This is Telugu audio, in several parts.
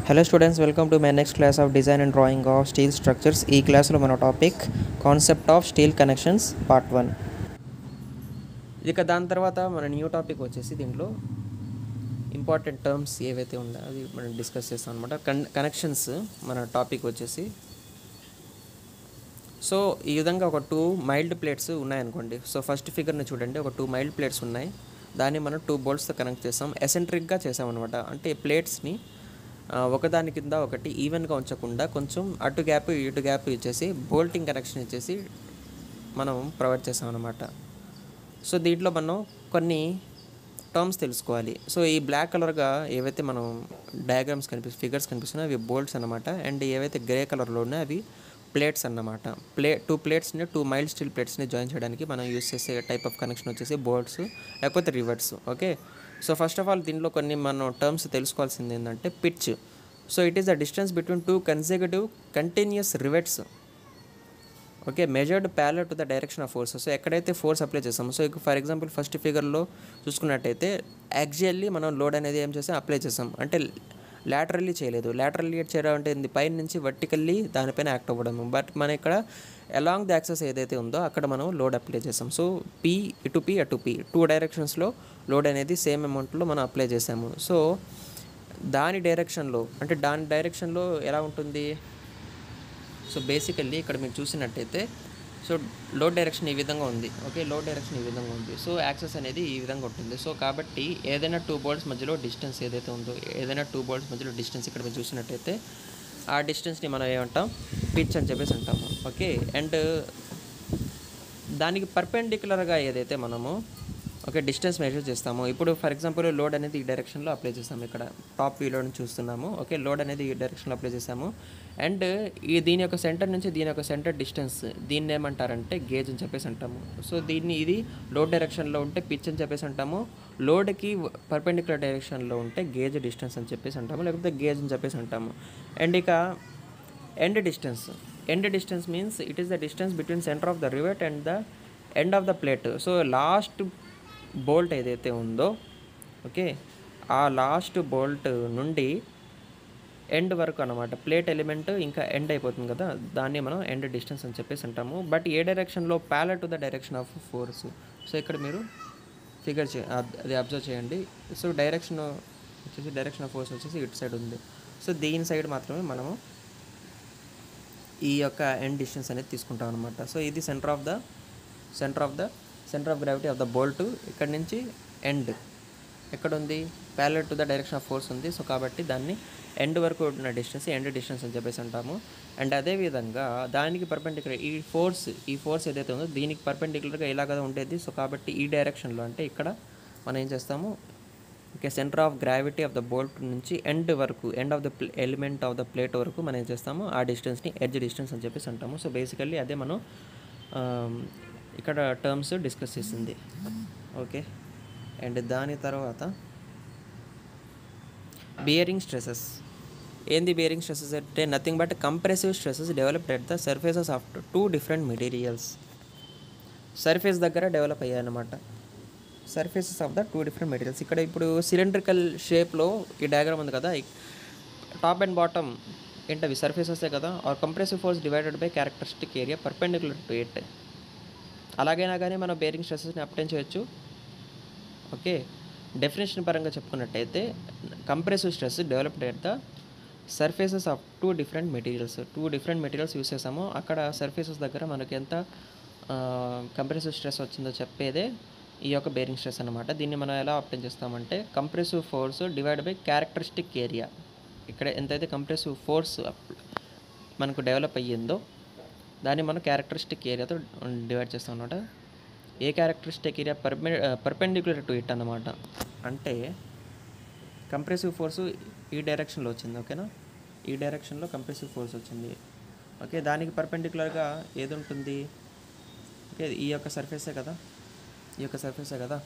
Hello students welcome to my next class of design and drawing of steel structures ఈ క్లాస్లో మన topic concept of steel connections part one ఇక దాని తర్వాత మన న్యూ టాపిక్ వచ్చేసి దీంట్లో ఇంపార్టెంట్ టర్మ్స్ ఏవైతే ఉన్నాయో అది మనం డిస్కస్ చేస్తాం అనమాట కన్ కనెక్షన్స్ మన టాపిక్ వచ్చేసి సో ఈ విధంగా ఒక టూ మైల్డ్ ప్లేట్స్ ఉన్నాయనుకోండి సో ఫస్ట్ ఫిగర్ని చూడండి ఒక టూ మైల్డ్ ప్లేట్స్ ఉన్నాయి దాన్ని మనం టూ బోల్ట్స్తో కనెక్ట్ చేస్తాం ఎసెంట్రిక్గా చేసామన్నమాట అంటే ప్లేట్స్ని ఆ, ఒకదాని కింద ఒకటి ఈవెన్గా ఉంచకుండా కొంచెం అటు గ్యాప్ ఇటు గ్యాప్ ఇచ్చేసి బోల్టింగ్ కనెక్షన్ ఇచ్చేసి మనం ప్రొవైడ్ చేసాం అనమాట సో దీంట్లో మనం కొన్ని టర్మ్స్ తెలుసుకోవాలి సో ఈ బ్లాక్ కలర్గా ఏవైతే మనం డయాగ్రామ్స్ కనిపి ఫిగర్స్ కనిపిస్తున్నాయో అవి బోల్ట్స్ అన్నమాట అండ్ ఏవైతే గ్రే కలర్లో ఉన్నాయో అవి ప్లేట్స్ అన్నమాట ప్లే టూ ప్లేట్స్ని టూ మైల్డ్ స్టీల్ ప్లేట్స్ని జాయిన్ చేయడానికి మనం యూస్ చేసే టైప్ ఆఫ్ కనెక్షన్ వచ్చేసి బోల్ట్స్ లేకపోతే rivets okay so first of all దీనిలో కొన్ని మనం టర్మ్స్ తెలుసుకోవాల్సింది ఏంటంటే pitch so it is the distance between two consecutive continuous rivets okay measured parallel to the direction of force so ఎక్కడైతే ఫోర్స్ అప్లై చేస్తామో సో ఫర్ ఎగ్జాంపుల్ ఫస్ట్ ఫిగర్లో చూసుకున్నట్టయితే యాక్చువల్లీ మనం లోడ్ అనేది ఏం చేసాం అప్లై చేసాం అంటే లాటరల్లీ చేయలేదు లాటరల్లీ చేయడం అంటే ఏంది పైన నుంచి వర్టికల్లీ దానిపైన యాక్ట్ అవ్వడం బట్ మన ఇక్కడ అలాంగ్ ది యాక్సెస్ ఏదైతే ఉందో అక్కడ మనం లోడ్ అప్లై చేసాం సో పీ ఇటు పీ అటు పీ టూ డైరెక్షన్స్లో లోడ్ అనేది సేమ్ అమౌంట్లో మనం అప్లై చేసాము సో దాని డైరెక్షన్లో అంటే దాని డైరెక్షన్లో ఎలా ఉంటుంది సో బేసికల్లీ ఇక్కడ మీరు చూసినట్టయితే సో లోడ్ డైరెక్షన్ ఈ విధంగా ఉంది ఓకే లోడ్ డైరెక్షన్ ఈ విధంగా ఉంది సో యాక్సెస్ అనేది ఈ విధంగా ఉంటుంది సో కాబట్టి ఏదైనా టూ బోల్ట్స్ మధ్యలో డిస్టెన్స్ ఏదైతే ఉందో ఏదైనా టూ బోల్ట్స్ మధ్యలో డిస్టెన్స్ ఇక్కడ మీరు చూసినట్టయితే ఆ డిస్టెన్స్ని మనం ఏమంటాం పిచ్ అని చెప్పేసి అంటాము ఓకే అండ్ దానికి పర్పెండిక్యులర్గా ఏదైతే మనము ఓకే డిస్టెన్స్ మెజర్ చేస్తాము ఇప్పుడు ఫర్ ఎగ్జాంపుల్ లోడ్ అనేది ఈ డైరెక్షన్లో అప్లై చేస్తాము ఇక్కడ టాప్ వ్యూలో నుంచి చూస్తున్నాము ఓకే లోడ్ అనేది ఈ డైరెక్షన్లో అప్లై చేసాము అండ్ ఈ దీని యొక్క సెంటర్ నుంచి దీని యొక్క సెంటర్ డిస్టెన్స్ దీన్ని ఏమంటారంటే గేజ్ అని చెప్పేసి అంటాము సో దీన్ని ఇది లోడ్ డైరెక్షన్లో ఉంటే పిచ్ అని చెప్పేసి అంటాము లోడ్కి పర్పెండిక్యులర్ డైరెక్షన్లో ఉంటే గేజ్ డిస్టెన్స్ అని చెప్పేసి అంటాము లేకపోతే గేజ్ అని చెప్పేసి అంటాము అండ్ ఇక end distance end distance means it is the distance between centre of the rivet and the end of the plate so last bolt ఏదైతే ఉందో ఓకే ఆ లాస్ట్ బోల్ట్ నుండి ఎండ్ వరకు అనమాట ప్లేట్ ఎలిమెంట్ ఇంకా ఎండ్ అయిపోతుంది కదా దాన్ని మనం ఎండ్ డిస్టెన్స్ అని చెప్పేసి అంటాము బట్ ఏ డైరెక్షన్లో parallel to the direction of force so ఇక్కడ మీరు ఫిగర్ చే అద్- అది అబ్జర్వ్ చేయండి సో డైరెక్షన్ వచ్చేసి డైరెక్షన్ ఆఫ్ ఫోర్స్ వచ్చేసి ఇటు సైడ్ ఉంది సో దీని సైడ్ మాత్రమే మనము ఈ యొక్క ఎండ్ డిస్టెన్స్ అనేది తీసుకుంటాం అనమాట సో ఇది centre of the centre of the centre of gravity of the bolt ఇక్కడ నుంచి ఎండ్ ఎక్కడ ఉంది parallel to the direction of force ఉంది సో కాబట్టి దాన్ని ఎండ్ వరకు ఉన్న డిస్టెన్స్ ఎండ్ డిస్టెన్స్ అని చెప్పేసి అంటాము అండ్ అదేవిధంగా దానికి పర్పెండిక్యులర్ ఈ ఫోర్స్ ఈ ఫోర్స్ ఏదైతే ఉందో దీనికి పర్పెండిక్యులర్గా ఇలాగ ఉండేది సో కాబట్టి ఈ డైరెక్షన్లో అంటే ఇక్కడ మనం ఏం చేస్తాము okay centre of gravity of the bolt నుంచి ఎండ్ వరకు end of the element of the plate వరకు మనం ఏం చేస్తాము ఆ డిస్టెన్స్ని ఎడ్జ్ డిస్టెన్స్ అని చెప్పేసి అంటాము సో బేసికల్లీ అదే మనం ఆమ్, ఇక్కడ టర్మ్స్ డిస్కస్ చేసింది ఓకే అండ్ దాని తర్వాత బియరింగ్ స్ట్రెసెస్ ఏంది బియరింగ్ స్ట్రెసెస్ అంటే nothing but compressive stresses developed at the surfaces of two different materials surface దగ్గర డెవలప్ అయ్యాయి అన్నమాట surfaces of the two different materials ఇక్కడ ఇప్పుడు సిలిండ్రికల్ షేప్లో ఈ డయాగ్రామ్ ఉంది కదా టాప్ అండ్ బాటమ్ ఏంటవి సర్ఫేసెసే కదా or compressive force divided by characteristic area perpendicular to it అలాగైనా కానీ మనం బేరింగ్ స్ట్రెసెస్ని అప్టైన్ చేయొచ్చు ఓకే డెఫినేషన్ పరంగా చెప్పుకున్నట్టయితే compressive stress developed at the surfaces of two different materials two different materials use చేసాము అక్కడ సర్ఫేసెస్ దగ్గర మనకి ఎంత కంప్రెసివ్ స్ట్రెస్ వచ్చిందో చెప్పేదే ఈ యొక్క బేరింగ్ స్ట్రెస్ అనమాట దీన్ని మనం ఎలా అప్టైన్ చేస్తామంటే compressive force divide by characteristic area ఇక్కడ ఎంతైతే కంప్రెసివ్ ఫోర్స్ మనకు డెవలప్ అయ్యిందో దాన్ని మనం క్యారెక్టరిస్టిక్ ఏరియాతో డివైడ్ చేస్తాం అనమాట ఏ క్యారెక్టరిస్టిక్ ఏరియా పర్పె పర్పెండిక్యులర్ టు ఇట్ అన్నమాట అంటే కంప్రెసివ్ ఫోర్సు ఈ డైరెక్షన్లో వచ్చింది ఓకేనా ఈ డైరెక్షన్లో కంప్రెసివ్ ఫోర్స్ వచ్చింది ఓకే దానికి పర్పెండిక్యులర్గా ఏది ఉంటుంది ఓకే ఈ యొక్క సర్ఫేసే కదా ఈ యొక్క సర్ఫేసే కదా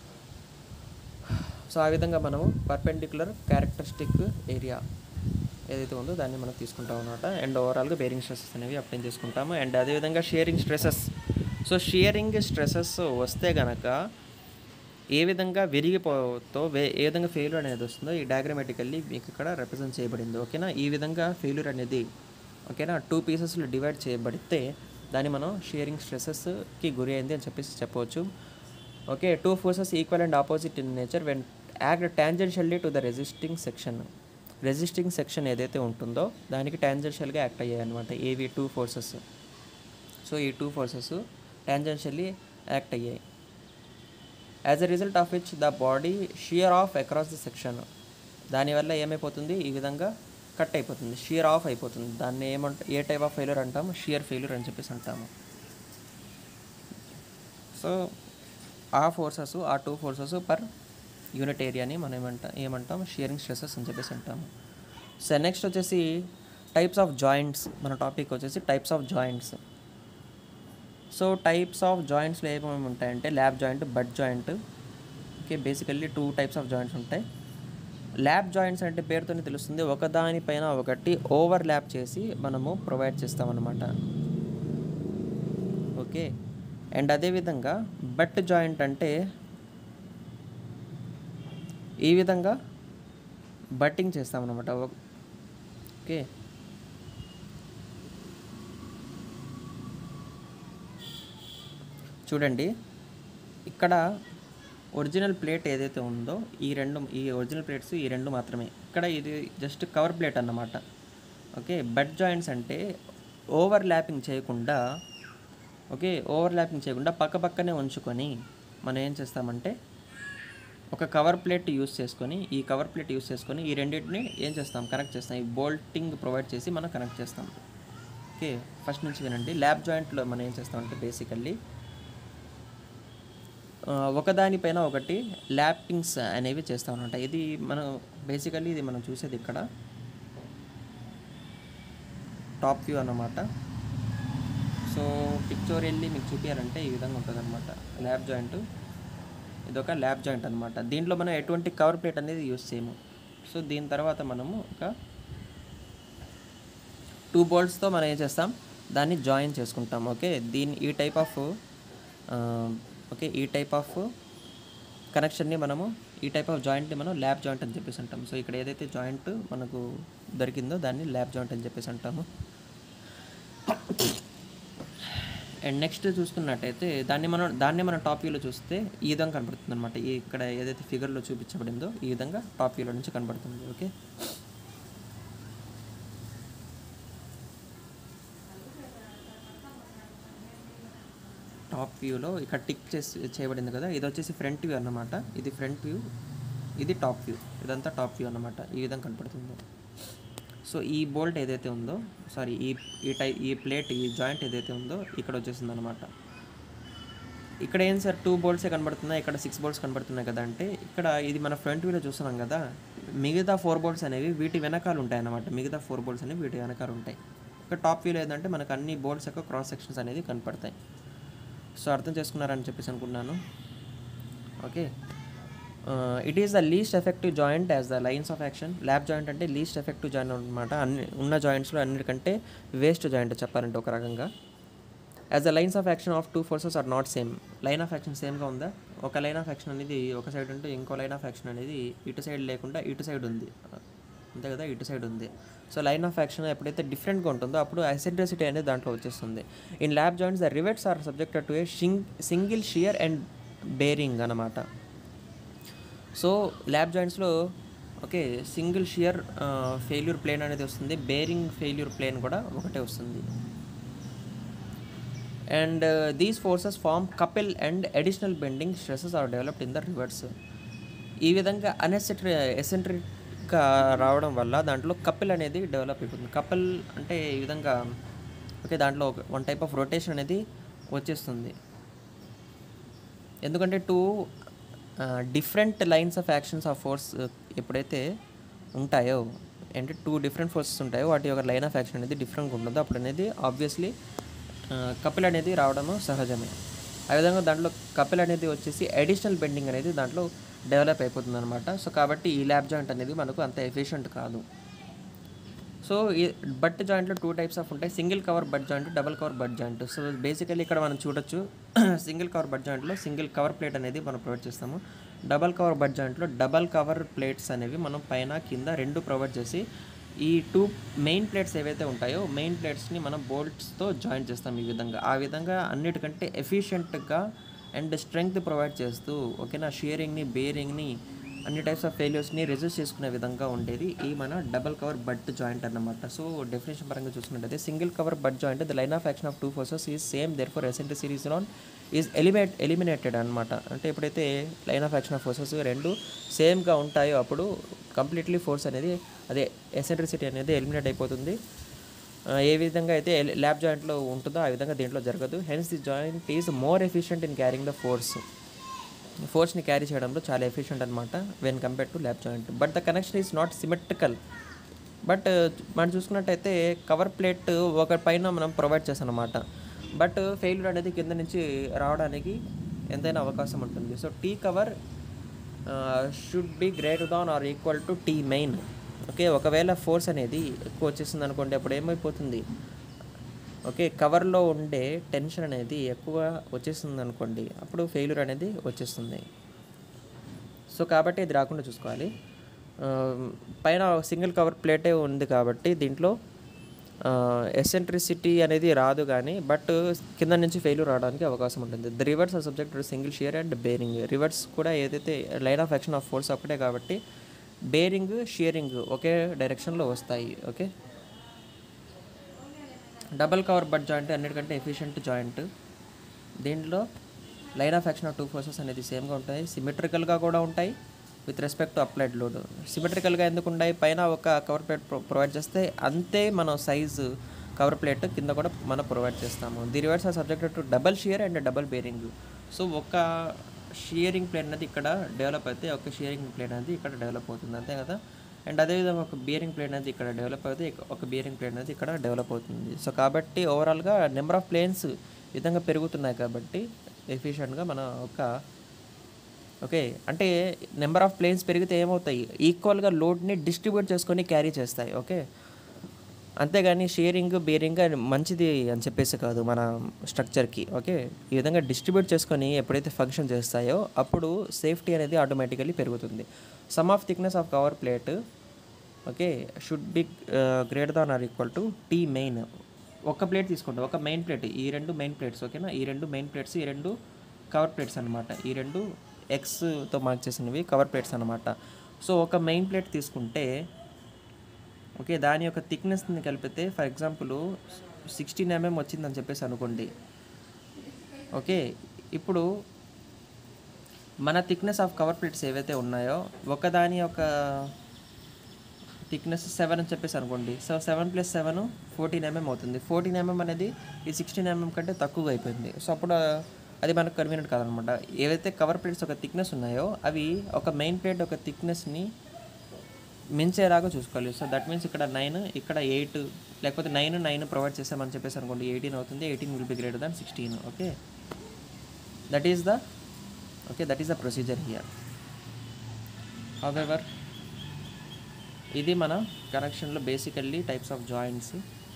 సో ఆ విధంగా మనము పర్పెండిక్యులర్ క్యారెక్టరిస్టిక్ ఏరియా ఏదైతే ఉందో దాన్ని మనం తీసుకుంటాం అనమాట అండ్ ఓవరాల్గా బేరింగ్ స్ట్రెసెస్ అనేవి అప్లైన్ చేసుకుంటాము అండ్ అదేవిధంగా shearing stresses so shearing stresses వస్తే గనక ఏ విధంగా విరిగిపోతో వే ఏ విధంగా ఫెయిల్యూర్ అనేది వస్తుందో ఈ డయాగ్రమాటికల్లీ మీకు ఇక్కడ రిప్రజెంట్ చేయబడింది ఓకేనా ఈ విధంగా ఫెయిల్యూర్ అనేది ఓకేనా టూ పీసెస్లో డివైడ్ చేయబడితే దాన్ని మనం షేరింగ్ స్ట్రెసెస్కి గురి అయింది అని చెప్పేసి చెప్పవచ్చు okay two forces equal and opposite in nature when act tangentially to the resisting section resisting section ఏదైతే ఉంటుందో దానికి టాంజెన్షియల్గా యాక్ట్ అయ్యాయి అనమాట ఏవి టూ ఫోర్సెస్ సో ఈ టూ ఫోర్సెస్ టాంజెన్షియల్లీ యాక్ట్ అయ్యాయి as a result of which the body shear off across the section దానివల్ల ఏమైపోతుంది ఈ విధంగా కట్ అయిపోతుంది షియర్ ఆఫ్ అయిపోతుంది దాన్ని ఏమంట ఏ టైప్ ఆఫ్ ఫెయిల్యూర్ అంటాము షియర్ ఫెయిల్యూర్ అని చెప్పేసి అంటాము సో ఆ ఫోర్సెస్ ఆ టూ ఫోర్సెస్ పర్ యూనిట్ ఏరియాని మనం ఏమంటాం ఏమంటాం షియరింగ్ స్ట్రెసెస్ అని చెప్పేసి అంటాము సో నెక్స్ట్ వచ్చేసి టైప్స్ ఆఫ్ జాయింట్స్ మన టాపిక్ వచ్చేసి types of joints so types of జాయింట్స్లో ఏమేమి ఉంటాయంటే lap joint butt joint okay basically two types of joints ఉంటాయి ల్యాబ్ జాయింట్స్ అంటే పేరుతోనే తెలుస్తుంది ఒకదానిపైన ఒకటి ఓవర్ ల్యాప్ చేసి మనము ప్రొవైడ్ చేస్తామన్నమాట ఓకే అండ్ అదేవిధంగా బట్ జాయింట్ అంటే ఈ విధంగా బట్టింగ్ చేస్తామన్నమాట ఓకే చూడండి ఇక్కడ ఒరిజినల్ ప్లేట్ ఏదైతే ఉందో ఈ రెండు ఈ ఒరిజినల్ ప్లేట్స్ ఈ రెండు మాత్రమే ఇక్కడ ఇది జస్ట్ కవర్ ప్లేట్ అన్నమాట ఓకే బెడ్ జాయింట్స్ అంటే ఓవర్ ల్యాపింగ్ చేయకుండా ఓకే ఓవర్ ల్యాపింగ్ చేయకుండా పక్క పక్కనే ఉంచుకొని మనం ఏం చేస్తామంటే ఒక కవర్ ప్లేట్ యూస్ చేసుకొని ఈ కవర్ ప్లేట్ యూస్ చేసుకొని ఈ రెండింటిని ఏం చేస్తాం కనెక్ట్ చేస్తాం ఈ బోల్టింగ్ ప్రొవైడ్ చేసి మనం కనెక్ట్ చేస్తాం ఓకే ఫస్ట్ నుంచి వినండి ల్యాబ్ జాయింట్లో మనం ఏం చేస్తామంటే బేసికల్లీ ఒకదానిపైన ఒకటి ల్యాపింగ్స్ అనేవి చేస్తూ అనమాట ఇది మనం బేసికల్లీ ఇది మనం చూసేది ఇక్కడ టాప్ వ్యూ అన్నమాట సో పిక్చోరియల్లీ మీకు చూపించాలంటే ఈ విధంగా ఉంటుంది అనమాట ల్యాబ్ జాయింట్ ఇది ఒక ల్యాబ్ జాయింట్ అనమాట దీంట్లో మనం ఎటువంటి కవర్ ప్లేట్ అనేది యూస్ చేయము సో దీని తర్వాత మనము ఒక టూ బోల్ట్స్తో మనం ఏం చేస్తాం దాన్ని జాయిన్ చేసుకుంటాం ఓకే దీని ఈ టైప్ ఆఫ్ ఓకే ఈ టైప్ ఆఫ్ కనెక్షన్ని మనము ఈ టైప్ ఆఫ్ జాయింట్ని మనం ల్యాబ్ జాయింట్ అని చెప్పేసి అంటాం సో ఇక్కడ ఏదైతే జాయింట్ మనకు దొరికిందో దాన్ని ల్యాబ్ జాయింట్ అని చెప్పేసి అంటాము అండ్ నెక్స్ట్ చూసుకున్నట్టయితే దాన్ని మనం దాన్ని మనం టాప్ వ్యూలో చూస్తే ఈ విధంగా కనబడుతుంది అనమాట ఈ ఇక్కడ ఏదైతే ఫిగర్లో చూపించబడిందో ఈ విధంగా టాప్ వ్యూలో నుంచి కనబడుతుంది ఓకే టాప్ వ్యూలో ఇక్కడ టిక్ చేసి చేయబడింది కదా ఇది వచ్చేసి ఫ్రంట్ వ్యూ అన్నమాట ఇది ఫ్రంట్ వ్యూ ఇది టాప్ వ్యూ ఇదంతా టాప్ వ్యూ అన్నమాట ఈ విధంగా కనపడుతుంది సో ఈ బోల్ట్ ఏదైతే ఉందో సారీ ఈ ఈ టై ఈ ప్లేట్ ఈ జాయింట్ ఏదైతే ఉందో ఇక్కడ వచ్చేసింది అనమాట ఇక్కడ ఏం సార్ టూ బోల్ట్సే కనబడుతున్నాయి ఇక్కడ సిక్స్ బోల్ట్స్ కనబడుతున్నాయి కదా అంటే ఇక్కడ ఇది మన ఫ్రంట్ వ్యూలో చూస్తున్నాం కదా మిగతా ఫోర్ బోల్ట్స్ అనేవి వీటి వెనకాల ఉంటాయి అన్నమాట మిగతా ఫోర్ బోల్ట్స్ అనేవి వీటి వెనకాల ఉంటాయి ఇక్కడ టాప్ వ్యూలో ఏంటంటే మనకు అన్ని బోల్ట్స్ యొక్క క్రాస్ సెక్షన్స్ అనేది కనపడతాయి సో అర్థం చేసుకున్నారని చెప్పేసి అనుకున్నాను okay it is the least effective joint as the lines of action lap joint అంటే లీస్ట్ ఎఫెక్టివ్ జాయింట్ అనమాట అన్ని ఉన్న జాయింట్స్లో అన్నిటికంటే వేస్ట్ జాయింట్ చెప్పాలంటే ఒక రకంగా as the lines of action of two forces are not same line of action సేమ్గా ఉందా ఒక లైన్ ఆఫ్ యాక్షన్ అనేది ఒక సైడ్ ఉంటే ఇంకో లైన్ ఆఫ్ యాక్షన్ అనేది ఇటు సైడ్ లేకుండా ఇటు సైడ్ ఉంది అంతే కదా ఇటు సైడ్ ఉంది సో లైన్ ఆఫ్ యాక్షన్ ఎప్పుడైతే డిఫరెంట్గా ఉంటుందో అప్పుడు అసెంట్రిసిటీ అనేది దాంట్లో వచ్చేస్తుంది in lap joints the rivets are subjected to a షింగ్ సింగిల్ షియర్ అండ్ బేరింగ్ అనమాట సో ల్యాబ్ జాయింట్స్లో okay single shear failure plane అనేది వస్తుంది బేరింగ్ ఫెయిల్యూర్ ప్లేన్ కూడా ఒకటే వస్తుంది and these forces form couple and additional bending stresses are developed in the rivets ఈ విధంగా అనెసెట్రి ఎసెంట్రిక్గా రావడం వల్ల దాంట్లో కపిల్ అనేది డెవలప్ అయిపోతుంది కపిల్ అంటే ఈ విధంగా ఓకే దాంట్లో వన్ టైప్ ఆఫ్ రొటేషన్ అనేది వచ్చేస్తుంది ఎందుకంటే two different lines of actions of force ఎప్పుడైతే ఉంటాయో అంటే టూ డిఫరెంట్ ఫోర్సెస్ ఉంటాయో వాటి యొక్క లైన్ ఆఫ్ యాక్షన్ అనేది డిఫరెంట్గా ఉంటుందో అప్పుడు అనేది ఆబ్వియస్లీ కపిల్ అనేది రావడము సహజమే ఆ విధంగా దాంట్లో కపిల్ అనేది వచ్చేసి అడిషనల్ బెండింగ్ అనేది దాంట్లో డెవలప్ అయిపోతుంది అనమాట సో కాబట్టి ఈ ల్యాబ్ జాయింట్ అనేది మనకు అంత ఎఫిషియంట్ కాదు సో ఈ బట్ జాయింట్లో టూ టైప్స్ ఆఫ్ ఉంటాయి single cover but joint double cover but joint so basically ఇక్కడ మనం చూడొచ్చు సింగిల్ కవర్ బట్ జాయింట్లో సింగిల్ కవర్ ప్లేట్ అనేది మనం ప్రొవైడ్ చేస్తాము డబల్ కవర్ బట్ జాయింట్లో డబల్ కవర్ ప్లేట్స్ అనేవి మనం పైన కింద రెండు ప్రొవైడ్ చేసి ఈ టూ మెయిన్ ప్లేట్స్ ఏవైతే ఉంటాయో మెయిన్ ప్లేట్స్ని మనం బోల్ట్స్తో జాయిన్ చేస్తాం ఈ విధంగా ఆ విధంగా అన్నిటికంటే ఎఫిషియెంట్గా అండ్ స్ట్రెంగ్త్ ప్రొవైడ్ చేస్తూ ఓకేనా షేరింగ్ని బేరింగ్ని అన్ని టైప్స్ ఆఫ్ ఫెయిల్యూర్స్ని రెజ్యూస్ చేసుకునే విధంగా ఉండేది ఈ మన డబల్ కవర్ బట్ జాయింట్ అన్నమాట సో డెఫినేషన్ పరంగా చూసుకున్నట్టయితే single cover but joint the line of action of two forces is same therefore eccentricity ఆన్ ఈజ్ ఎలిమినేట్ ఎలిమినేటెడ్ అనమాట అంటే ఎప్పుడైతే line of action of forces రెండు సేమ్గా ఉంటాయో అప్పుడు కంప్లీట్లీ ఫోర్స్ అనేది అదే ఎసెంట్రిసిటీ అనేది ఎలిమినేట్ అయిపోతుంది ఆ, ఏ విధంగా అయితే ల్యాబ్ జాయింట్లో ఉంటుందో ఆ విధంగా దీంట్లో జరగదు hence the joint is more efficient in carrying the force ఫోర్స్ని క్యారీ చేయడంలో చాలా ఎఫిషియంట్ అనమాట when compare to lap joint but the connection is not symmetrical but మనం చూసుకున్నట్టయితే కవర్ ప్లేట్ ఒక పైన మనం ప్రొవైడ్ చేస్తాం అనమాట బట్ ఫెయిల్యూర్ అనేది కింద నుంచి రావడానికి ఎంతైనా అవకాశం ఉంటుంది so t cover should be greater than or equal to t main okay ఒకవేళ ఫోర్స్ అనేది ఎక్కువ వచ్చేసింది అనుకోండి అప్పుడు ఏమైపోతుంది ఓకే కవర్లో ఉండే టెన్షన్ అనేది ఎక్కువ వచ్చేస్తుంది అనుకోండి అప్పుడు ఫెయిల్యూర్ అనేది వచ్చేస్తుంది సో కాబట్టి ఇది రాకుండా చూసుకోవాలి ఆ, పైన సింగిల్ కవర్ ప్లేటే ఉంది కాబట్టి దీంట్లో ఎసెంట్రిసిటీ అనేది రాదు కానీ బట్ కింద నుంచి ఫెయిల్యూర్ రావడానికి అవకాశం ఉంటుంది the rivets are subject single shear and bearing rivets కూడా ఏదైతే line of action of force ఒకటే కాబట్టి బేరింగ్ షియరింగ్ ఒకే డైరెక్షన్లో వస్తాయి okay double cover but joint అన్నిటికంటే ఎఫిషియెంట్ జాయింట్ దీంట్లో line of action of two forces అనేది సేమ్గా ఉంటాయి సిమెట్రికల్గా కూడా ఉంటాయి with respect to applied load సిమెట్రికల్గా ఎందుకు ఉంటాయి పైన ఒక కవర్ ప్లేట్ ప్రొవైడ్ చేస్తే అంతే మన సైజు కవర్ ప్లేట్ కింద కూడా మనం ప్రొవైడ్ చేస్తాము the rivets are subjected to double shear and double bearing so ఒక షియరింగ్ ప్లేట్ అనేది ఇక్కడ డెవలప్ అయితే ఒక షియరింగ్ ప్లేట్ అనేది ఇక్కడ డెవలప్ అవుతుంది అంతే కదా అండ్ అదేవిధంగా ఒక బియరింగ్ ప్లేట్ అనేది ఇక్కడ డెవలప్ అవుతుంది ఒక బియరింగ్ ప్లేట్ అనేది ఇక్కడ డెవలప్ అవుతుంది సో కాబట్టి ఓవరాల్గా నెంబర్ ఆఫ్ ప్లేన్స్ ఈ విధంగా పెరుగుతున్నాయి కాబట్టి ఎఫిషియెంట్గా మన ఒక ఓకే అంటే నెంబర్ ఆఫ్ ప్లేన్స్ పెరిగితే ఏమవుతాయి ఈక్వల్గా లోడ్ని డిస్ట్రిబ్యూట్ చేసుకొని క్యారీ చేస్తాయి ఓకే అంతేగాని షేరింగ్ బేరింగ్ అని మంచిది అని చెప్పేసి కాదు మన స్ట్రక్చర్కి ఓకే ఈ విధంగా డిస్ట్రిబ్యూట్ చేసుకొని ఎప్పుడైతే ఫంక్షన్ చేస్తాయో అప్పుడు సేఫ్టీ అనేది ఆటోమేటికలీ పెరుగుతుంది sum of thickness of cover plate okay should be greater than or equal to t main ఒక ప్లేట్ తీసుకుంటాం ఒక మెయిన్ ప్లేట్ ఈ రెండు మెయిన్ ప్లేట్స్ ఓకేనా ఈ రెండు మెయిన్ ప్లేట్స్ ఈ రెండు కవర్ ప్లేట్స్ అనమాట ఈ రెండు ఎక్స్తో మార్క్ చేసినవి కవర్ ప్లేట్స్ అనమాట సో ఒక మెయిన్ ప్లేట్ తీసుకుంటే ఓకే దాని యొక్క థిక్నెస్ని కలిపితే ఫర్ ఎగ్జాంపుల్ సిక్స్టీన్ ఎంఎం వచ్చిందని చెప్పేసి అనుకోండి ఓకే ఇప్పుడు మన థిక్నెస్ ఆఫ్ కవర్ ప్లేట్స్ ఏవైతే ఉన్నాయో ఒకదాని యొక్క థిక్నెస్ సెవెన్ అని చెప్పేసి అనుకోండి so seven plus seven fourteen mm అవుతుంది ఫోర్టీన్ ఎంఎం అనేది ఈ సిక్స్టీన్ ఎంఎం కంటే తక్కువగా అయిపోయింది సో అప్పుడు అది మనకు కన్వీనియంట్ కాదనమాట ఏవైతే కవర్ ప్లేట్స్ ఒక థిక్నెస్ ఉన్నాయో అవి ఒక మెయిన్ ప్లేట్ ఒక థిక్నెస్ని మించేలాగా చూసుకోవాలి సో దట్ మీన్స్ ఇక్కడ నైన్ ఇక్కడ ఎయిట్ లేకపోతే నైన్ నైన్ ప్రొవైడ్ చేసామని చెప్పేసి అనుకోండి ఎయిటీన్ అవుతుంది eighteen will be greater than sixteen okay that is the okay that is the procedure here however ఇది మన కనెక్షన్లో basically types of joints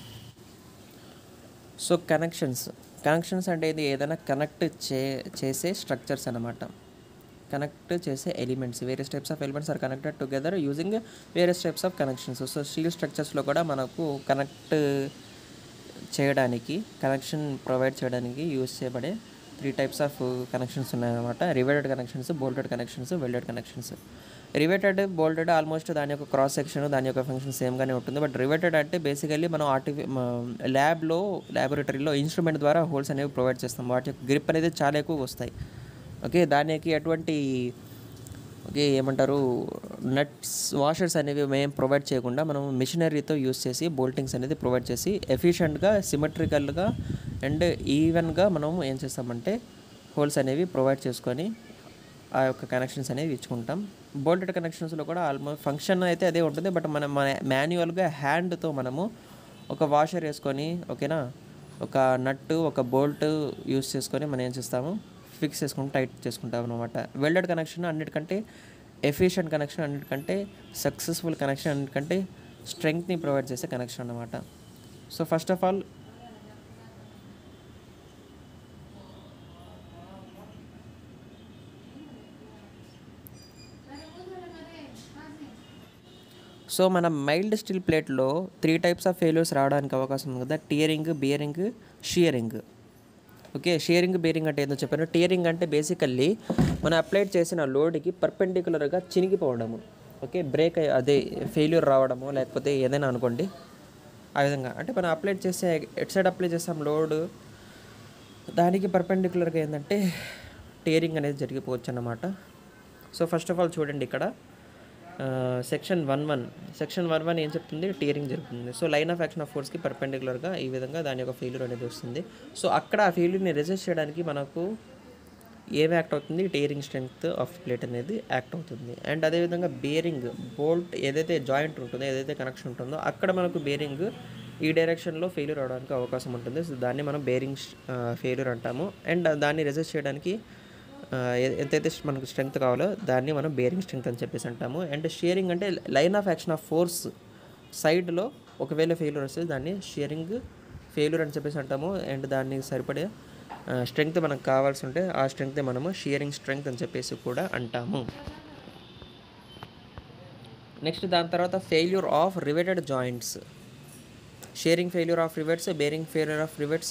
so connections connections అంటే ఇది ఏదైనా కనెక్ట్ చే చేసే స్ట్రక్చర్స్ అన్నమాట కనెక్ట్ చేసే elements various types of elements are connected together using various types of connections so steel స్ట్రక్చర్స్లో కూడా మనకు కనెక్ట్ చేయడానికి కనెక్షన్ ప్రొవైడ్ చేయడానికి యూజ్ చేయబడే త్రీ టైప్స్ ఆఫ్ కనెక్షన్స్ ఉన్నాయన్నమాట riveted connections bolted connections welded connections riveted bolted almost దాని యొక్క క్రాస్ సెక్షన్ దాని యొక్క ఫంక్షన్ సేమ్గానే ఉంటుంది బట్ రివేటెడ్ అంటే బేసికల్లీ మనం ఆర్టిఫి ల్యాబ్లో ల్యాబొరేటరీలో ఇన్స్ట్రుమెంట్ ద్వారా హోల్స్ అనేవి ప్రొవైడ్ చేస్తాం వాటి యొక్క గ్రిప్ అనేది చాలా ఎక్కువ వస్తాయి ఓకే దానికి ఎటువంటి ఓకే ఏమంటారు నట్స్ వాషర్స్ అనేవి మేము ప్రొవైడ్ చేయకుండా మనం మిషనరీతో యూస్ చేసి బోల్టింగ్స్ అనేది ప్రొవైడ్ చేసి ఎఫిషియెంట్గా సిమెట్రికల్గా అండ్ ఈవెన్గా మనం ఏం చేస్తామంటే హోల్స్ అనేవి ప్రొవైడ్ చేసుకొని ఆ యొక్క కనెక్షన్స్ అనేవి ఇచ్చుకుంటాం బోల్టెడ్ కనెక్షన్స్లో కూడా ఆల్మోస్ట్ ఫంక్షన్ అయితే అదే ఉంటుంది బట్ మనం మన మాన్యువల్గా హ్యాండ్తో మనము ఒక వాషర్ వేసుకొని ఓకేనా ఒక నట్టు ఒక బోల్ట్ యూస్ చేసుకొని మనం ఏం చేస్తాము ఫిక్స్ చేసుకుని టైట్ చేసుకుంటాం అనమాట వెల్డెడ్ కనెక్షన్ అన్నిటికంటే ఎఫిషియెంట్ కనెక్షన్ అన్నిటికంటే సక్సెస్ఫుల్ కనెక్షన్ అన్నిటికంటే స్ట్రెంగ్త్ని ప్రొవైడ్ చేసే కనెక్షన్ అన్నమాట so first of all so మన మైల్డ్ స్టీల్ ప్లేట్లో త్రీ టైప్స్ ఆఫ్ ఫెయిల్యూర్స్ రావడానికి అవకాశం ఉంది కదా tearing bearing shearing okay shearing bearing అంటే ఏందో చెప్పాను టియరింగ్ అంటే బేసికల్లీ మనం అప్లైడ్ చేసిన లోడ్కి పర్పెండికులర్గా చినిగిపోవడము ఓకే బ్రేక్ అయ్యి అదే ఫెయిల్యూర్ రావడము లేకపోతే ఏదైనా అనుకోండి ఆ విధంగా అంటే మనం అప్లైడ్ చేసే ఎట్ సైడ్ అప్లై చేస్తాం లోడ్ దానికి పర్పెండికులర్గా ఏంటంటే టియరింగ్ అనేది జరిగిపోవచ్చు అన్నమాట సో ఫస్ట్ ఆఫ్ ఆల్ చూడండి ఇక్కడ section one one section one one ఏం చెప్తుంది టియరింగ్ జరుగుతుంది so line of action of ఫోర్స్కి పర్పెండికులర్గా ఈ విధంగా దాని యొక్క ఫెయిల్యూర్ అనేది వస్తుంది సో అక్కడ ఆ ఫెయిల్యూర్ని రెజిస్ట్ చేయడానికి మనకు ఏం యాక్ట్ అవుతుంది టియరింగ్ స్ట్రెంగ్త్ ఆఫ్ ప్లేట్ అనేది యాక్ట్ అవుతుంది అండ్ అదేవిధంగా బేరింగ్ బోల్ట్ ఏదైతే జాయింట్ ఉంటుందో ఏదైతే కనెక్షన్ ఉంటుందో అక్కడ మనకు బేరింగ్ ఈ డైరెక్షన్లో ఫెయిల్యూర్ అవడానికి అవకాశం ఉంటుంది సో దాన్ని మనం బేరింగ్ ఫెయిల్యూర్ అంటాము అండ్ దాన్ని రెజిస్ట్ చేయడానికి ఆ, ఎ- ఎంతైతే మనకు స్ట్రెంగ్త్ కావాలో దాన్ని మనం బేరింగ్ స్ట్రెంగ్త్ అని చెప్పేసి అంటాము అండ్ షేరింగ్ అంటే line of action of force సైడ్లో ఒకవేళ ఫెయిల్యూర్ వస్తే దాన్ని షేరింగ్ ఫెయిల్యూర్ అని చెప్పేసి అంటాము అండ్ దాన్ని సరిపడే స్ట్రెంగ్త్ మనకు కావాల్సి ఉంటే ఆ స్ట్రెంగ్త్ మనము షియరింగ్ స్ట్రెంగ్త్ అని చెప్పేసి కూడా antamu నెక్స్ట్ దాని తర్వాత failure of riveted joints shearing failure of rivets bearing failure of rivets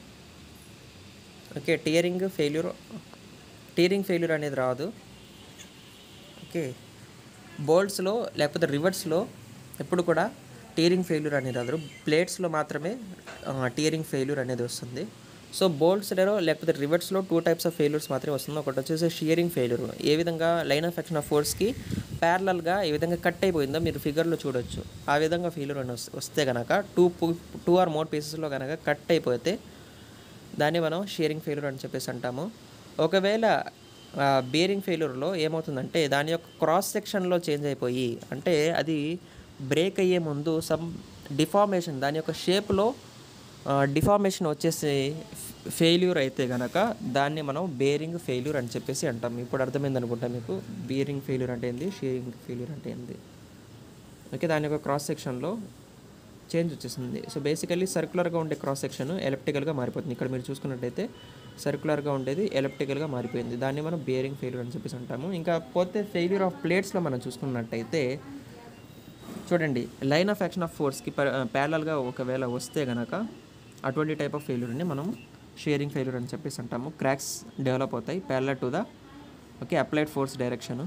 okay tearing failure tearing failure అనేది రాదు ఓకే బోల్ట్స్లో లేకపోతే రివర్స్లో ఎప్పుడు కూడా టీరింగ్ ఫెయిల్యూర్ అనేది రాదు ప్లేట్స్లో మాత్రమే టీరింగ్ ఫెయిల్యూర్ అనేది వస్తుంది సో బోల్ట్స్లో లేకపోతే రివర్స్లో టూ టైప్స్ ఆఫ్ ఫెయిల్యూర్స్ మాత్రమే వస్తుంది ఒకటి వచ్చేసి షియరింగ్ ఫెయిల్యూర్ ఏ విధంగా లైన్ ఆఫ్ యాక్షన్ ఆఫ్ ఫోర్స్కి ప్యారలల్గా ఏ విధంగా కట్ అయిపోయిందో మీరు ఫిగర్లో చూడొచ్చు ఆ విధంగా ఫెయిల్యూర్ అని వస్- వస్తే కనుక టూ టూ ఆర్ మోర్ పీసెస్లో కనుక కట్ అయిపోతే దాన్ని మనం షేరింగ్ ఫెయిల్యూర్ అని చెప్పేసి అంటాము ఒకవేళ బేరింగ్ ఫెయిల్యూర్లో ఏమవుతుందంటే దాని యొక్క క్రాస్ సెక్షన్లో చేంజ్ అయిపోయి అంటే అది బ్రేక్ అయ్యే ముందు సమ్ డిఫార్మేషన్ దాని యొక్క షేప్లో డిఫార్మేషన్ వచ్చేసి ఫెయిల్యూర్ అయితే కనుక దాన్ని మనం బేరింగ్ ఫెయిల్యూర్ అని చెప్పేసి అంటాం ఇప్పుడు అర్థమైంది అనుకుంటా మీకు బేరింగ్ ఫెయిల్యూర్ అంటే ఏంది షేరింగ్ ఫెయిల్యూర్ అంటే ఏంది ఓకే దాని యొక్క క్రాస్ సెక్షన్లో చేంజ్ వచ్చేసింది సో బేసికల్లీ సర్కులర్గా ఉండే క్రాస్ సెక్షన్ ఎలప్టికల్గా మారిపోతుంది ఇక్కడ మీరు చూసుకున్నట్టయితే సర్కులర్గా ఉండేది ఎలప్టికల్గా మారిపోయింది దాన్ని మనం బేరింగ్ ఫెయిల్యూర్ అని చెప్పేసి అంటాము ఇంకా పోతే ఫెయిల్యూర్ ఆఫ్ ప్లేట్స్లో మనం చూసుకున్నట్టయితే చూడండి లైన్ ఆఫ్ యాక్షన్ ఆఫ్ ఫోర్స్కి ప్యారలల్గా ఒకవేళ వస్తే గనక అటువంటి టైప్ ఆఫ్ ఫెయిల్యూర్ని మనం షేరింగ్ ఫెయిల్యూర్ అని చెప్పేసి అంటాము క్రాక్స్ డెవలప్ అవుతాయి parallel to the okay applied force direction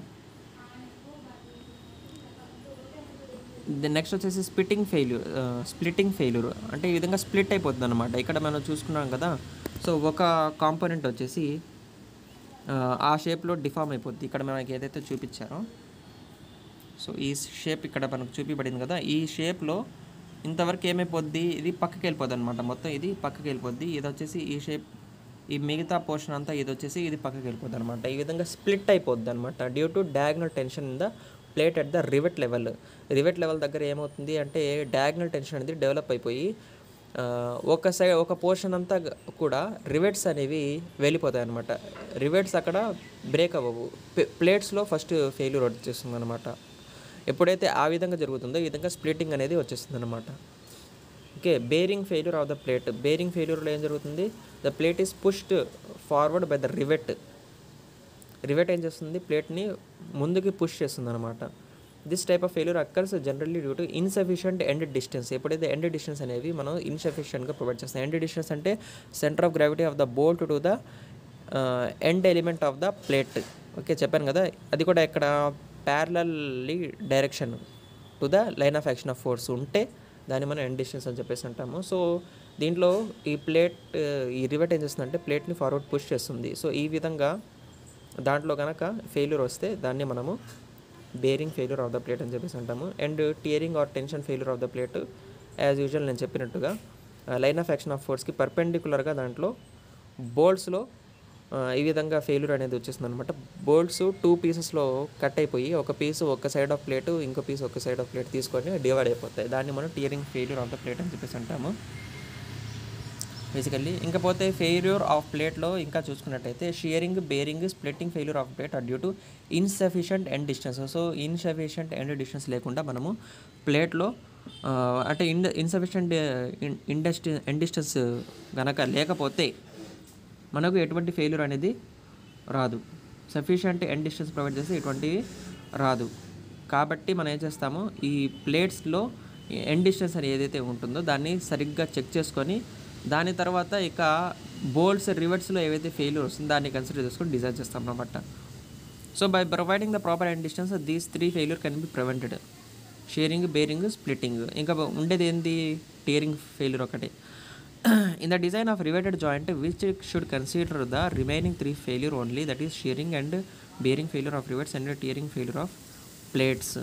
next వచ్చేసి స్ప్లిట్టింగ్ ఫెయిల్యూర్ స్ప్లిట్టింగ్ ఫెయిల్యూర్ అంటే ఈ విధంగా స్ప్లిట్ అయిపోతుంది అనమాట ఇక్కడ మనం చూసుకున్నాం కదా సో ఒక కాంపోనెంట్ వచ్చేసి ఆ, ఆ షేప్లో డిఫామ్ అయిపోద్ది ఇక్కడ మనకి ఏదైతే చూపించారో సో ఈ షేప్ ఇక్కడ మనకు చూపించబడింది కదా ఈ షేప్లో ఇంతవరకు ఏమైపోద్ది ఇది పక్కకి వెళ్ళిపోద్ది అనమాట మొత్తం ఇది పక్కకి వెళ్ళిపోద్ది ఇది వచ్చేసి ఈ షేప్ ఈ మిగతా పోర్షన్ అంతా ఇది వచ్చేసి ఇది పక్కకి వెళ్ళిపోద్ది అనమాట ఈ విధంగా స్ప్లిట్ అయిపోద్ది అనమాట due to diagonal tension in the plate at the rivet level rivet level దగ్గర ఏమవుతుంది అంటే డయాగ్నల్ టెన్షన్ అనేది డెవలప్ అయిపోయి ఆ, ఒక సైడ్ ఒక పోర్షన్ అంతా గ- కూడా రివెట్స్ అనేవి వెళ్ళిపోతాయి అనమాట రివెట్స్ అక్కడ బ్రేక్ అవ్వవు ప్లేట్స్లో ఫస్ట్ ఫెయిల్యూర్ వచ్చేస్తుంది అనమాట ఎప్పుడైతే ఆ విధంగా జరుగుతుందో ఈ విధంగా స్ప్లిట్టింగ్ అనేది వచ్చేస్తుంది అనమాట okay bearing failure of the plate bearing ఫెయిల్యూర్లో ఏం జరుగుతుంది the plate is pushed forward by the rivet rivet ఏం చేస్తుంది ప్లేట్ని ముందుకి పుష్ చేస్తుంది అనమాట this type of failure occurs generally due to insufficient end distance ఎప్పుడైతే ఎండ్ డిస్టెన్స్ అనేవి మనం ఇన్సఫిషియెంట్గా ప్రొవైడ్ చేస్తాం ఎండ్ డిస్టెన్స్ అంటే centre of gravity of the bolt to the end element of the plate okay చెప్పాను కదా అది కూడా ఇక్కడ parallelly direction to the line of action of force ఉంటే దాన్ని మనం ఎండ్ డిస్టెన్స్ అని చెప్పేసి అంటాము సో దీంట్లో ఈ ప్లేట్ ఈ రివెట్ ఏం చేస్తుందంటే ప్లేట్ని ఫార్వర్డ్ పుష్ చేస్తుంది సో ఈ విధంగా దాంట్లో కనుక ఫెయిల్యూర్ వస్తే దాన్ని మనము bearing failure of the plate అని చెప్పేసి అంటాము and tearing or tension failure of the plate as usual నేను చెప్పినట్టుగా లైన్ ఆఫ్ యాక్షన్ ఆఫ్ ఫోర్స్కి పర్పెండికులర్గా దాంట్లో బోల్ట్స్లో ఈ విధంగా ఫెయిల్యూర్ అనేది వచ్చేస్తుంది అనమాట బోల్ట్స్ టూ పీసెస్లో కట్ అయిపోయి ఒక పీస్ ఒక సైడ్ ఆఫ్ ప్లేట్ ఇంకో పీస్ ఒక సైడ్ ఆఫ్ ప్లేట్ తీసుకొని డివైడ్ అయిపోతాయి దాన్ని మనం tearing failure of the plate అని చెప్పేసి అంటాము బేసికల్లీ ఇంకా పోతే ఫెయిల్యూర్ ఆఫ్ ప్లేట్లో ఇంకా చూసుకున్నట్టయితే shearing bearing splitting failure of plate are due to insufficient end distance so insufficient end distance లేకుండా మనము ప్లేట్లో ఆ, అంటే ఇన్ ఇన్సఫిషియంట్ ఇండస్ట్రీ ఎండిస్టెన్స్ గనక లేకపోతే మనకు ఎటువంటి ఫెయిల్యూర్ అనేది రాదు సఫిషియంట్ ఎండ్ డిస్టెన్స్ ప్రొవైడ్ చేస్తే ఎటువంటివి రాదు కాబట్టి మనం ఏం చేస్తాము ఈ ప్లేట్స్లో ఎండ్ డిస్టెన్స్ అని ఏదైతే ఉంటుందో దాన్ని సరిగ్గా చెక్ చేసుకొని దాని తర్వాత ఇక బోల్డ్స్ రివర్స్లో ఏవైతే ఫెయిల్యూర్ వస్తుందో దాన్ని కన్సిడర్ చేసుకొని డిజైన్ చేస్తాం అన్నమాట so by providing the proper end distance these three failure can be prevented shearing bearing splitting ఇంకా ఉండేది ఏంది టీరింగ్ ఫెయిల్యూర్ ఒకటి in the design of riveted joint which should consider the remaining three failure only that is shearing and bearing failure of rivets and tearing failure of plates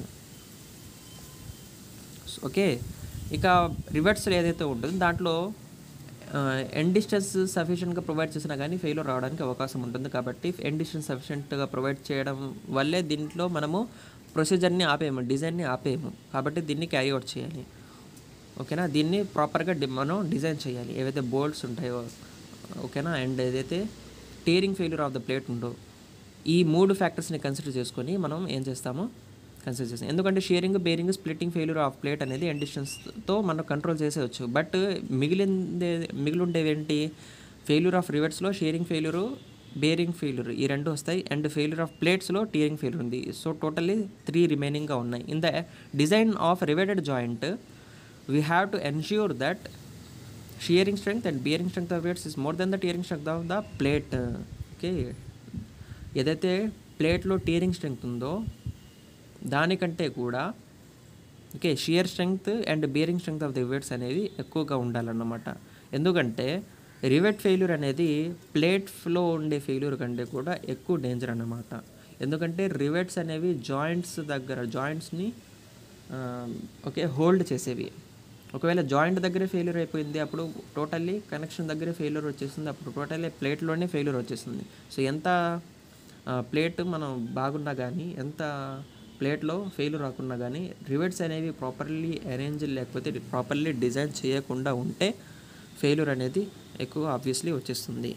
okay ఇక రివర్స్లో ఏదైతే ఉంటుందో దాంట్లో ఎండ్ డిస్టెన్స్ సఫిషియెంట్గా ప్రొవైడ్ చేసినా కానీ ఫెయిల్యూర్ రావడానికి అవకాశం ఉంటుంది కాబట్టి ఎండ్ డిస్టెన్స్ సఫిషియెంట్గా ప్రొవైడ్ చేయడం వల్లే దీంట్లో మనము ప్రొసీజర్ని ఆపేయము డిజైన్ని ఆపేయము కాబట్టి దీన్ని క్యారీ అవుట్ చేయాలి ఓకేనా దీన్ని ప్రాపర్గా డి మనం డిజైన్ చేయాలి ఏవైతే బోల్డ్స్ ఉంటాయో ఓకేనా అండ్ ఏదైతే tearing failure of the plate ఉందో ఈ మూడు ఫ్యాక్టర్స్ని కన్సిడర్ చేసుకొని మనం ఏం చేస్తాము కన్సిడర్ చేస్తాం ఎందుకంటే shearing bearing splitting failure of plate అనేది ఎండ్ డిస్టెన్స్తో మనం కంట్రోల్ చేసేవచ్చు బట్ మిగిలిందే మిగిలి ఉండేవి ఏంటి ఫెయిల్యూర్ ఆఫ్ రివర్స్లో షేరింగ్ ఫెయిల్యూరు బేరింగ్ ఫెయిల్యూర్ ఈ రెండు వస్తాయి అండ్ ఫెయిల్యూర్ ఆఫ్ ప్లేట్స్లో టీరింగ్ ఫెయిల్యూర్ ఉంది సో టోటల్లీ త్రీ రిమైనింగ్గా ఉన్నాయి in the design of riveted joint we have to ensure that shearing strength and bearing strength of weights is more than the tearing strength of the plate okay ఏదైతే ప్లేట్లో టీరింగ్ స్ట్రెంగ్త్ ఉందో దానికంటే కూడా okay shear strength and bearing strength of the rivets అనేవి ఎక్కువగా ఉండాలన్నమాట ఎందుకంటే రివెట్ ఫెయిల్యూర్ అనేది ప్లేట్ ఫ్లో ఉండే ఫెయిల్యూర్ కంటే కూడా ఎక్కువ డేంజర్ అన్నమాట ఎందుకంటే రివెట్స్ అనేవి జాయింట్స్ దగ్గర జాయింట్స్ని ఓకే హోల్డ్ చేసేవి ఒకవేళ జాయింట్ దగ్గరే ఫెయిల్యూర్ అయిపోయింది అప్పుడు టోటల్లీ కనెక్షన్ దగ్గరే ఫెయిల్యూర్ వచ్చేస్తుంది అప్పుడు టోటల్లీ ప్లేట్లోనే ఫెయిల్యూర్ వచ్చేస్తుంది సో ఎంత ప్లేట్ మనం బాగున్నా కానీ ఎంత ప్లేట్లో ఫెయిల్యూర్ రాకున్నా కానీ రివెట్స్ అనేవి ప్రాపర్లీ అరేంజ్ లేకపోతే ప్రాపర్లీ డిజైన్ చేయకుండా ఉంటే ఫెయిల్యూర్ అనేది ఎక్కువ ఆబ్వియస్లీ వచ్చేస్తుంది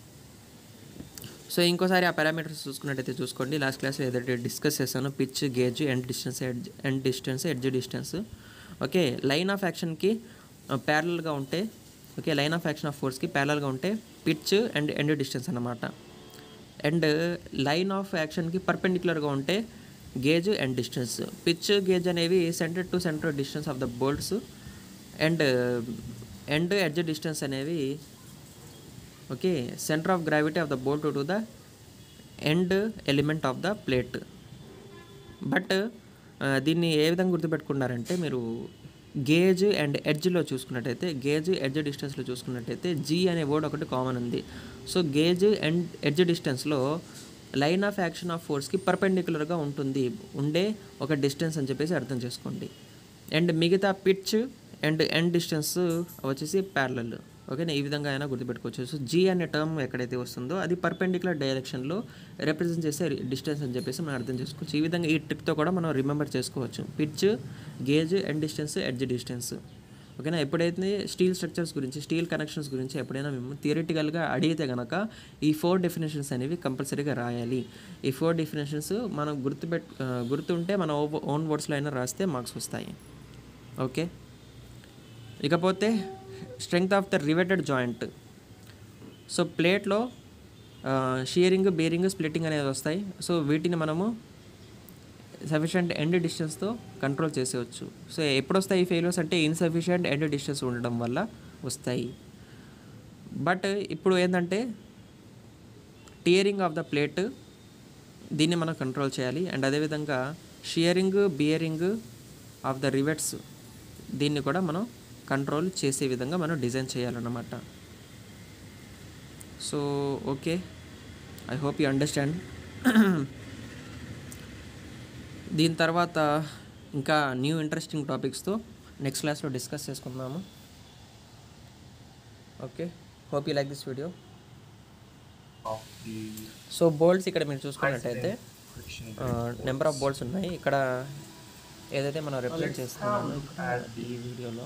సో ఇంకోసారి ఆ పారామీటర్స్ చూసుకున్నట్టయితే చూసుకోండి లాస్ట్ క్లాస్లో ఏదైతే డిస్కస్ చేశానో pitch gauge end distance edge end distance edge distance okay line of యాక్షన్కి ప్యారల్గా ఉంటే okay line of action of ఫోర్స్కి ప్యారల్గా ఉంటే పిచ్ అండ్ ఎండ్ డిస్టెన్స్ అన్నమాట అండ్ లైన్ ఆఫ్ యాక్షన్కి పర్పెండిక్యులర్గా ఉంటే gauge and distance pitch gauge అనేవి centre to centre distance of the bolts and end edge distance అనేవి okay centre of gravity of the bolt to the end element of the plate but దీన్ని ఏ విధంగా గుర్తుపెట్టుకున్నారంటే మీరు గేజ్ అండ్ ఎడ్జ్లో చూసుకున్నట్టయితే గేజ్ ఎడ్జ్ డిస్టెన్స్లో చూసుకున్నట్టయితే జీ అనే వర్డ్ ఒకటి కామన్ ఉంది సో గేజ్ అండ్ ఎడ్జ్ డిస్టెన్స్లో లైన్ ఆఫ్ యాక్షన్ ఆఫ్ ఫోర్స్కి పర్పెండిక్యులర్గా ఉంటుంది ఉండే ఒక డిస్టెన్స్ అని చెప్పేసి అర్థం చేసుకోండి అండ్ మిగతా పిచ్ అండ్ ఎండ్ డిస్టెన్స్ వచ్చేసి ప్యారలల్ ఓకేనా ఈ విధంగా అయినా గుర్తుపెట్టుకోవచ్చు సో జీ అనే టర్మ్ ఎక్కడైతే వస్తుందో అది పర్పెండిక్యులర్ డైరెక్షన్లో రిప్రజెంట్ చేసే డిస్టెన్స్ అని చెప్పేసి మనం అర్థం చేసుకోవచ్చు ఈ విధంగా ఈ ట్రిక్తో కూడా మనం రిమెంబర్ చేసుకోవచ్చు pitch gauge end distance edge distance ఓకేనా ఎప్పుడైతే స్టీల్ స్ట్రక్చర్స్ గురించి స్టీల్ కనెక్షన్స్ గురించి ఎప్పుడైనా మేము థియరిటికల్గా అడిగితే కనుక ఈ ఫోర్ డెఫినేషన్స్ అనేవి కంపల్సరీగా రాయాలి ఈ ఫోర్ డెఫినేషన్స్ మనం గుర్తుపెట్ ఆ, గుర్తుంటే మన ఓన్ వర్డ్స్లో అయినా రాస్తే మార్క్స్ వస్తాయి ఓకే ఇకపోతే strength of the riveted joint so ప్లేట్లో షియరింగ్ బేరింగ్ స్ప్లిట్టింగ్ అనేది వస్తాయి సో వీటిని మనము సఫిషియంట్ ఎండ్ డిస్టెన్స్తో కంట్రోల్ చేసేవచ్చు సో ఎప్పుడు వస్తాయి ఫెయిల్యూర్స్ అంటే ఇన్సఫిషియంట్ ఎండ్ డిస్టెన్స్ ఉండడం వల్ల వస్తాయి బట్ ఇప్పుడు ఏంటంటే టియరింగ్ ఆఫ్ ద ప్లేట్ దీన్ని మనం కంట్రోల్ చేయాలి అండ్ అదేవిధంగా shearing bearing of the rivets దీన్ని కూడా మనం కంట్రోల్ చేసే విధంగా మనం డిజైన్ చేయాలన్నమాట so okay I hope you understand దీని తర్వాత ఇంకా న్యూ ఇంట్రెస్టింగ్ టాపిక్స్తో నెక్స్ట్ క్లాస్లో డిస్కస్ చేసుకుందాము okay hope you like this video of the so bolts ఇక్కడ మీరు చూసుకున్నట్టయితే friction నెంబర్ ఆఫ్ బోల్డ్స్ ఉన్నాయి ఇక్కడ ఏదైతే మనం రిప్రజెంట్ చేస్తున్నామో at the ఈ వీడియోలో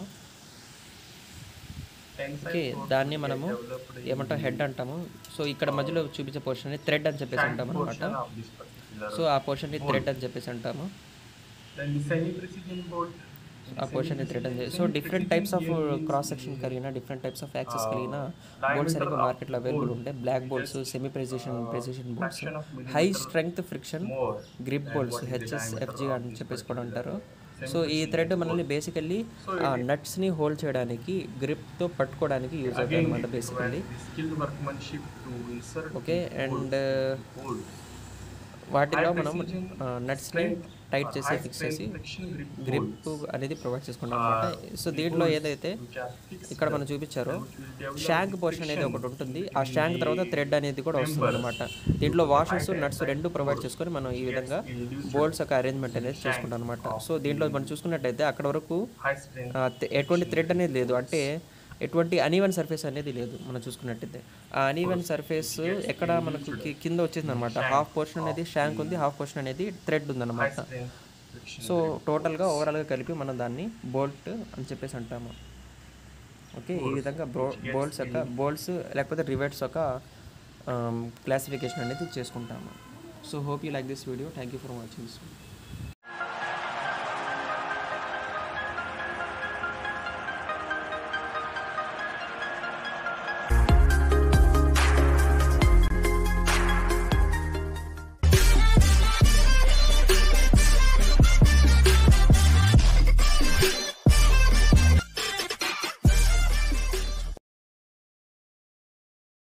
tensile ఓకే force దాన్ని మనము developed in ఏమంటాం హెడ్ అంటాము సో ఇక్కడ మధ్యలో చూపించే పోర్షన్ థ్రెడ్ అని చెప్పేసి అంటాం అనమాట portion of this particular so ఆ పోర్షన్ని థ్రెడ్ అని చెప్పేసి అంటాము then the semi precision bolt ఆ పోర్షన్ థ్రెడ్ అని so different types of cross section కలిగిన డిఫరెంట్ టైప్స్ ఆఫ్ యాక్సెస్ కలిగిన బోల్డ్స్ అనేవి మార్కెట్లో అవైలబుల్ ఉంటాయి black bolts semi precision precision bolts high strength friction grip bolts HS FG అని చెప్పేసి కూడా అంటారు సో ఈ థ్రెడ్ మనల్ని బేసికల్లీ ఆ నట్స్ని హోల్డ్ చేయడానికి గ్రిప్తో పట్టుకోవడానికి యూజ్ అవుతుంది Again, అనమాట it basically provides the skilled workmanship to insert okay the and holes. వాటిలో High మనం precision, నట్స్ని strength, టైట్ uh, చేసి high ఫిక్స్ strength చేసి friction grip గ్రిప్ holes, అనేది ప్రొవైడ్ చేసుకుంటాం uh, అనమాట సో the దీంట్లో holes ఏదైతే which are fixed ఇక్కడ మనం చూపించారో and which will develop shank the portion అనేది friction ఒకటి ఉంటుంది ఆ between షాంక్ the తర్వాత థ్రెడ్ అనేది కూడా వస్తుంది అనమాట దీంట్లో వాషర్స్ నట్స్ రెండు ప్రొవైడ్ చేసుకొని మనం ఈ విధంగా బోల్డ్స్ యొక్క అరేంజ్మెంట్ అనేది చేసుకుంటాం అనమాట సో దీంట్లో మనం చూసుకున్నట్టయితే అక్కడ వరకు high strength ఆ, తె- ఎటువంటి థ్రెడ్ అనేది లేదు అంటే ఎటువంటి అనీవెన్ సర్ఫేస్ అనేది లేదు మనం చూసుకున్నట్టయితే ఆ అనీవెన్ సర్ఫేస్ ఎక్కడ మనకు కి- కింద వచ్చింది అనమాట హాఫ్ పోర్షన్ అనేది షాంక్ ఉంది హాఫ్ పోర్షన్ అనేది థ్రెడ్ ఉందన్నమాట strength friction సో టోటల్గా ఓవరాల్గా కలిపి మనం దాన్ని బోల్ట్ అని చెప్పేసి అంటాము ఓకే ఈ విధంగా బ్రో బోల్ట్స్ యొక్క బోల్ట్స్ లేకపోతే రివర్ట్స్ యొక్క క్లాసిఫికేషన్ అనేది చేసుకుంటాము so hope you like this video thank you for watching this